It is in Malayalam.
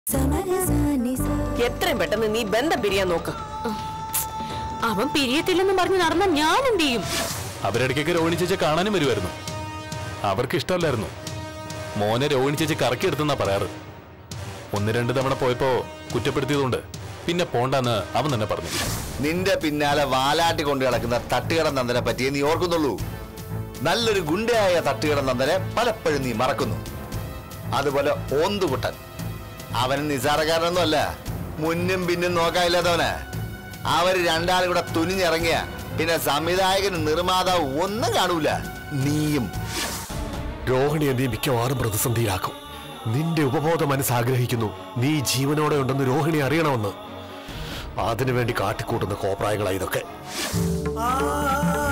എത്രയും പെട്ടെന്ന് നീ ബന്ധം പിരിയാൻ നോക്ക് അവൻ പിരിയത്തില്ലെന്ന് പറഞ്ഞ് നടന്ന ഞാൻ എന്ത് ചെയ്യും അവരിടയ്ക്കൊക്കെ രോഹിണി ചേച്ചി കാണാനും വരുമായിരുന്നു അവർക്ക് ഇഷ്ടമല്ലായിരുന്നു മോനെ രോഹിണി ചേച്ചി കറക്കിയെടുത്തെന്നാ പറയാറ് ഒന്ന് രണ്ട് തവണ പോയപ്പോ കുറ്റപ്പെടുത്തിയതുകൊണ്ട് പിന്നെ പോണ്ടാന്ന് അവൻ തന്നെ പറഞ്ഞു നിന്റെ പിന്നാലെ വാലാട്ടി കൊണ്ട് കിടക്കുന്ന തട്ടുകട നന്ദനെ പറ്റിയേ നീ ഓർക്കുന്നുള്ളൂ നല്ലൊരു ഗുണ്ടയായ തട്ടുകട നന്ദനെ പലപ്പോഴും നീ മറക്കുന്നു അതുപോലെ ഓന്തുകുട്ടൻ അവൻ നിസാരക്കാരനൊന്നും അല്ല മുന്നും പിന്നും നോക്കാനില്ലാത്തവന് അവര് രണ്ടാളും കൂടെ തുനിഞ്ഞിറങ്ങിയ പിന്നെ സംവിധായകനും നിർമ്മാതാവും ഒന്നും കാണൂല നീയും രോഹിണിയെ നീ മിക്കവാറും പ്രതിസന്ധിയിലാക്കും നിന്റെ ഉപബോധ മനസ്സ് ആഗ്രഹിക്കുന്നു നീ ജീവനോടെ ഉണ്ടെന്ന് രോഹിണി അറിയണമെന്ന് അതിനുവേണ്ടി കാട്ടിക്കൂട്ടുന്ന കോപ്രായങ്ങളാ ഇതൊക്കെ ആ